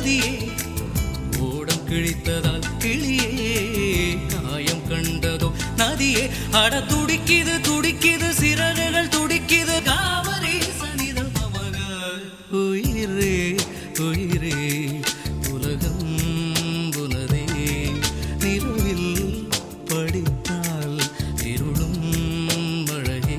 நதியே ஓடம் கிழித்ததால் கிளியே காயம் கண்டதோ நதியே அட துடிக்குது துடிக்குது சிறகுகள் துடிக்குது காவரி சனிதம் மமக உயிரே உயிரே உலகம் புனதே நிலவில் படித்தால் இருளும் அழகே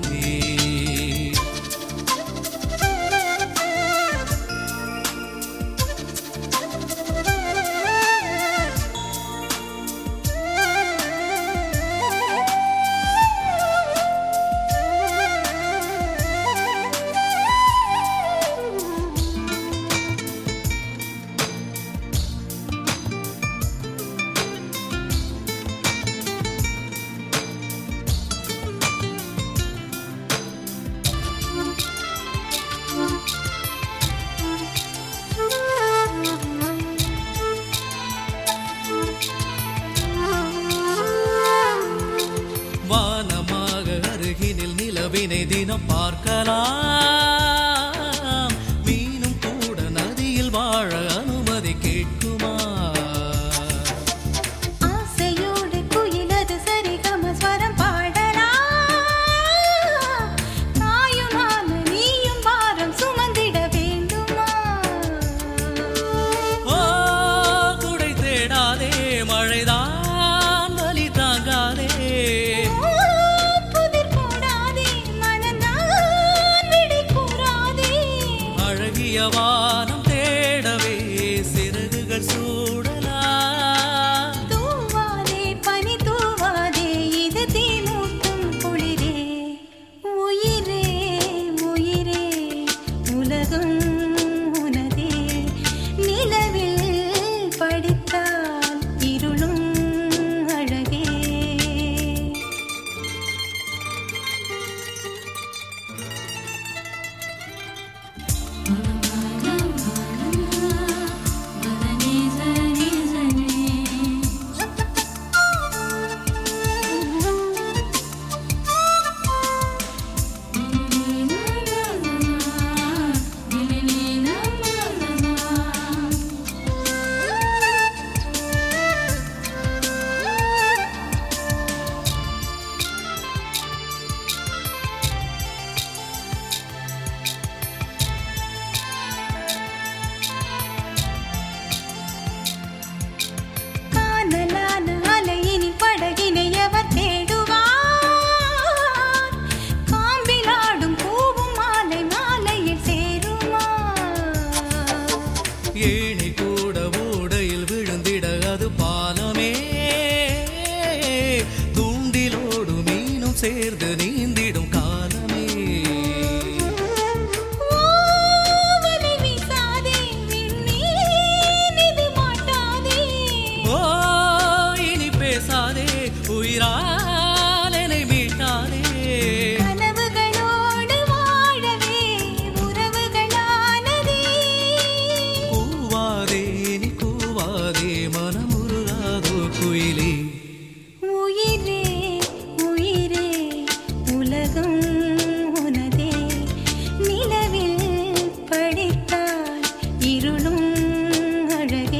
வானமாக அருகினில் நிலவினை தினம் பார்க்கலாம் மீனும் கூட நதியில் வாழ அனுமதி கேட்குமா ஆசையோடு குயிலது சரிகம ஸ்வரம் பாடலாம் தாயுமான நீயும் பாரம் சுமந்திட வேண்டுமா ஓ குடை தேடாதே மழைதான் வலி தாங்காதே ஓ, புதிர் போடாதே மனந்தான் விடை கூறாதே அழகிய வானம் தேடவே சிறகுகள் சூடலாம் தூவாதே பனி தூவாதே இது தீமூட்டும் குளிரே உயிரே உயிரே உலகம் உனதே நிலவில் படித்தால் இருளும் அழகே காணலான அலையினில் படகினை எவர் தேடுவார் காம்பிலாடும் பூவும் மாலை மாலையில் சேருமா ஏணி கூட ஓடையில் விழுந்திட அது பாலமே தூண்டிலோடு மீனும் சேர்ந்து நீந்திடும் காலமே ஓவலை வீசாதே விண்மீன் இது மாட்டாதே ஓ இனி பேசாதே உயிரால் என்னை மீட்டாதே கனவுகளோடு வாழவே உறவுகளானதே கூவாதே இனி கூவாதே மனமுருகாதோ குயிலே உயிரே உயிரே உலகம் உனதே நிலவில் படித்தால் இருளும் அழகே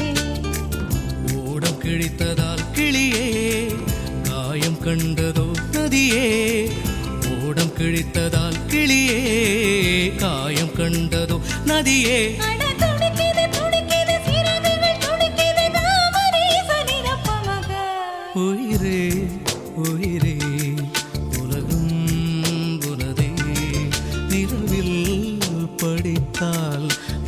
ஓடம் கிழித்ததால் கிளியே காயம் கண்டதோ நதியே ஓடம் கிழித்ததால் கிளியே காயம் கண்டதோ நதியே அட துடிக்குது துடிக்குது சிறகுகள் துடிக்குது தாமரை சனிரப்பமக உயிரே உயிரே உலகம் புனதே நிலவில் படித்தால்